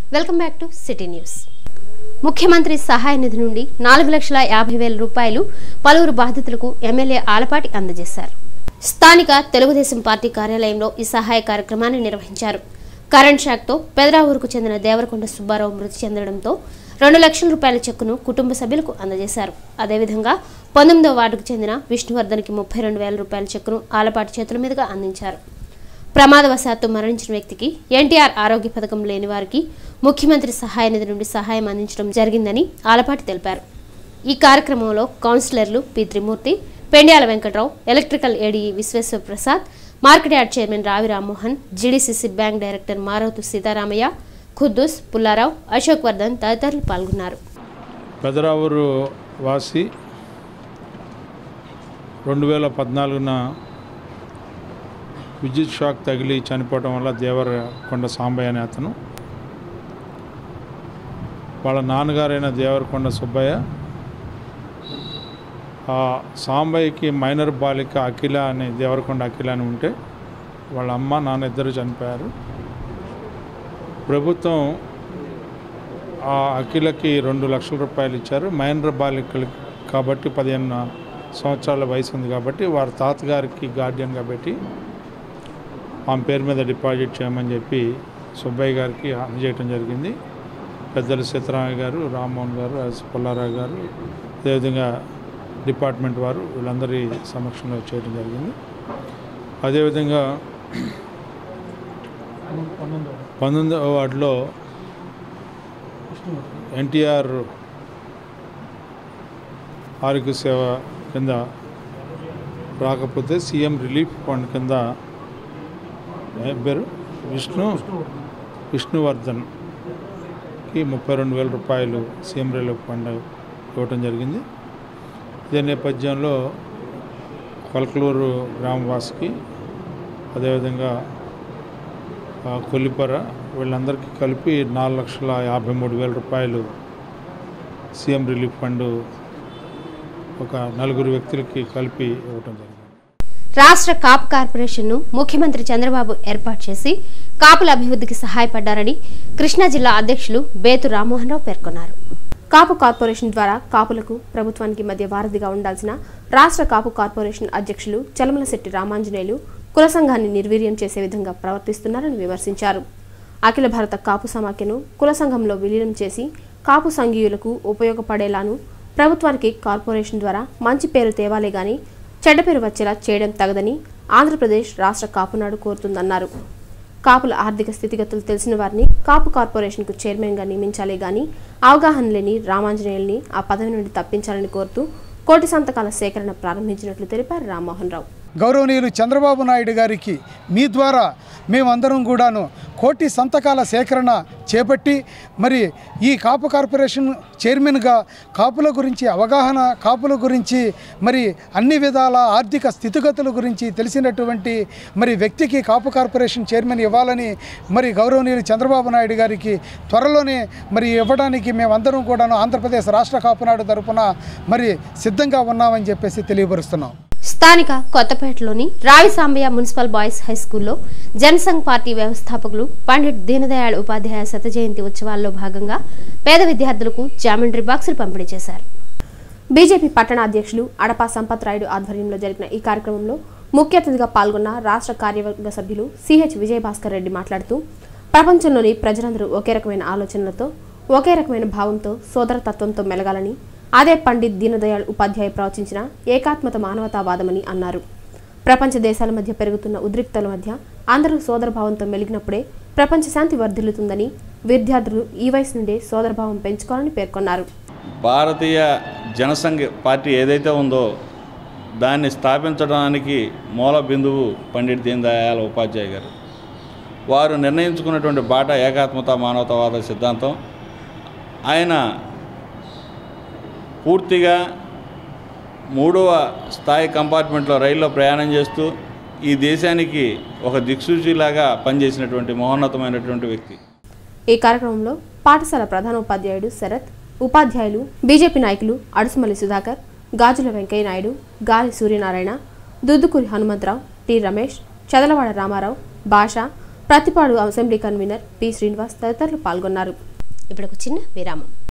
welcome back to city news ముఖ్యమంత్రి సహాయ నిధి నుండి నాలుగు లక్షల యాభై వేల రూపాయలు పలువురు బాధితులకు ఎమ్మెల్యే ఆలపాటి అందజేశారు స్థానిక తెలుగుదేశం పార్టీ కార్యాలయంలో ఈ సహాయ కార్యక్రమాన్ని నిర్వహించారు కరెంట్ షాక్తో పెదరావూరుకు చెందిన దేవరకొండ సుబ్బారావు మృతి చెందడంతో రెండు లక్షల రూపాయల చెక్కును కుటుంబ సభ్యులకు అందజేశారు అదేవిధంగా పంతొమ్మిదవ వార్డుకు చెందిన విష్ణువర్ధన్కి ముప్పై రెండు వేల రూపాయల చెక్కును ఆలపాటి చేతుల మీదుగా అందించారు ప్రమాదవశాత్తు మరణించిన వ్యక్తికి ఎన్టీఆర్ ఆరోగ్య పథకం లేని వారికి ముఖ్యమంత్రి సహాయ నిధి నుండి సహాయం అందించడం జరిగిందని ఆలపాటి తెలిపారు ఈ కార్యక్రమంలో కౌన్సిలర్లు P Trimurthy Pendyala Venkatrao electrical ADE Vishweshwara Prasad market yard chairman Ravi Rammohan GDCC bank director Maravatu Sitaramaiah Khuddus Pullarao Ashok Vardhan తదితరులు పాల్గొన్నారు పెదరావూరు వాసి రెండు వేల పద్నాలుగున విద్యుత్ షాక్ తగిలి చనిపోవడం వల్ల దేవరకొండ సాంబయ్య అనే అతను వాళ్ళ నాన్నగారైన దేవరకొండ సుబ్బయ్య ఆ సాంబయ్యకి మైనర్ బాలిక అఖిల అనే దేవరకొండ అఖిల అని ఉంటే వాళ్ళ అమ్మ నాన్న ఇద్దరు చనిపోయారు ప్రభుత్వం ఆ అఖిలకి రెండు లక్షల రూపాయలు ఇచ్చారు మైనర్ బాలికలు కాబట్టి పదిహేను సంవత్సరాల వయసు ఉంది కాబట్టి వారి తాతగారికి గార్డియన్గా పెట్టి ఆమె పేరు మీద డిపాజిట్ చేయమని చెప్పి సుబ్బయ్య గారికి అందజేయటం జరిగింది పెద్దలు సీతారామయ్య గారు రామ్మోహన్ గారు ఎస్ పుల్లారావు గారు అదేవిధంగా డిపార్ట్మెంట్ వారు వీళ్ళందరి సమక్షంలో చేయడం జరిగింది అదేవిధంగా పంతొమ్మిదవ వార్డులో ఎన్టీఆర్ ఆరోగ్య సేవ కింద రాకపోతే సీఎం రిలీఫ్ ఫండ్ కింద ఏ పేరు విష్ణు విష్ణువర్ధన్కి ముప్పై రెండు వేల రూపాయలు సీఎం రిలీఫ్ ఫండ్ ఇవ్వటం జరిగింది ఇదే నేపథ్యంలో కొలకలూరు గ్రామవాసికి అదేవిధంగా ఆ, కొల్లిపర వీళ్ళందరికీ కలిపి నాలుగు లక్షల యాభై మూడు వేల రూపాయలు సీఎం రిలీఫ్ ఫండ్ ఒక నలుగురు వ్యక్తులకి కలిపి ఇవ్వటం జరిగింది రాష్ట్ర కాపు కార్పొరేషన్ను ముఖ్యమంత్రి చంద్రబాబు ఏర్పాటు చేసి కాపుల అభివృద్ధికి సహాయపడ్డారని కృష్ణా జిల్లా అధ్యక్షులు బేతు రామ్మోహన్ రావు పేర్కొన్నారు కాపు కార్పొరేషన్ ద్వారా కాపులకు ప్రభుత్వానికి మధ్య వారధిగా ఉండాల్సిన రాష్ట్ర కాపు కార్పొరేషన్ అధ్యక్షులు చలమలశెట్టి రామాంజనేయులు కుల సంఘాన్ని నిర్వీర్యం చేసే విధంగా ప్రవర్తిస్తున్నారని విమర్శించారు అఖిల భారత కాపు సమాఖ్యను కుల సంఘంలో విలీనం చేసి కాపు సంఘీయులకు ఉపయోగపడేలాను ప్రభుత్వానికి కార్పొరేషన్ ద్వారా మంచి పేరు తేవాలే గాని చెడ్డ పేరు వచ్చేలా చేయడం తగదని ఆంధ్రప్రదేశ్ రాష్ట్ర కాపునాడు కోరుతుందన్నారు కాపుల ఆర్థిక స్థితిగతులు తెలిసిన వారిని కాపు కార్పొరేషన్కు చైర్మన్గా నియమించాలే గాని అవగాహన లేని రామాంజనేయుల్ని ఆ పదవి నుండి తప్పించాలని కోరుతూ కోటి సంతకాల సేకరణ ప్రారంభించినట్లు తెలిపారు రామ్మోహన్ రావు గౌరవనీయులు చంద్రబాబు నాయుడు గారికి మీ ద్వారా మేమందరం కూడాను కోటి సంతకాల సేకరణ చేపట్టి మరి ఈ కాపు కార్పొరేషన్ చైర్మన్గా కాపుల గురించి అవగాహన కాపుల గురించి మరి అన్ని విధాల ఆర్థిక స్థితిగతుల గురించి తెలిసినటువంటి మరి వ్యక్తికి కాపు కార్పొరేషన్ చైర్మన్ ఇవ్వాలని మరి గౌరవనీయులు చంద్రబాబు నాయుడు గారికి త్వరలోనే మరి ఇవ్వడానికి మేమందరం కూడాను ఆంధ్రప్రదేశ్ రాష్ట్ర కాపునాడు తరపున మరి సిద్ధంగా ఉన్నామని చెప్పేసి తెలియపరుస్తున్నాం స్థానిక కొత్తపేటలోని రావి సాంబయ్య మున్సిపల్ బాయ్స్ హై స్కూల్లో జనసంఘ్ పార్టీ వ్యవస్థాపకులు పండిట్ దీనదయాళ్ ఉపాధ్యాయ శత జయంతి ఉత్సవాల్లో భాగంగా పేద విద్యార్థులకు జామెంట్రీ బాక్సులు పంపిణీ చేశారు బీజేపీ పట్టణ అధ్యక్షులు అడపా సంపత్ రాయుడు ఆధ్వర్యంలో జరిగిన ఈ కార్యక్రమంలో ముఖ్య అతిథిగా పాల్గొన్న రాష్ట్ర కార్యవర్గ సభ్యులు సిహెచ్ విజయభాస్కర్ రెడ్డి మాట్లాడుతూ ప్రపంచంలోని ప్రజలందరూ ఒకే రకమైన ఆలోచనలతో ఒకే రకమైన భావంతో సోదరతత్వంతో మెలగాలని అదే పండిత్ దీనదయాళ్ ఉపాధ్యాయ ప్రవచించిన ఏకాత్మత మానవతావాదమని అన్నారు ప్రపంచ దేశాల మధ్య పెరుగుతున్న ఉద్రిక్తల మధ్య అందరూ సోదరభావంతో మెలిగినప్పుడే ప్రపంచ శాంతి వర్ధిల్లుతుందని విద్యార్థులు ఈ వయసు నుండే సోదరభావం పెంచుకోవాలని పేర్కొన్నారు భారతీయ జనసంఘ పార్టీ ఏదైతే ఉందో దాన్ని స్థాపించడానికి మూల బిందువు పండిట్ దీన్ దయాళ్ ఉపాధ్యాయ గారు వారు నిర్ణయించుకున్నటువంటి బాట ఏకాత్మత మానవతావాద సిద్ధాంతం ఆయన పూర్తిగా మూడవ స్థాయి కంపార్ట్మెంట్లో రైల్లో ప్రయాణం చేస్తూ ఈ దేశానికి ఒక దిక్సూచిలాగా పనిచేసినటువంటి మహోన్నతమైనటువంటి వ్యక్తి ఈ కార్యక్రమంలో పాఠశాల ప్రధానోపాధ్యాయుడు శరత్ ఉపాధ్యాయులు బీజేపీ నాయకులు అడుసుమల్లి సుధాకర్ గాజుల Venkaiah Naidu Gali Suryanarayana Duddukuri Hanumantharao T Ramesh Chadalavada Ramarao Basha Prathipadu assembly convener P Srinivas తదితరులు పాల్గొన్నారు ఇప్పుడు ఒక చిన్న విరామం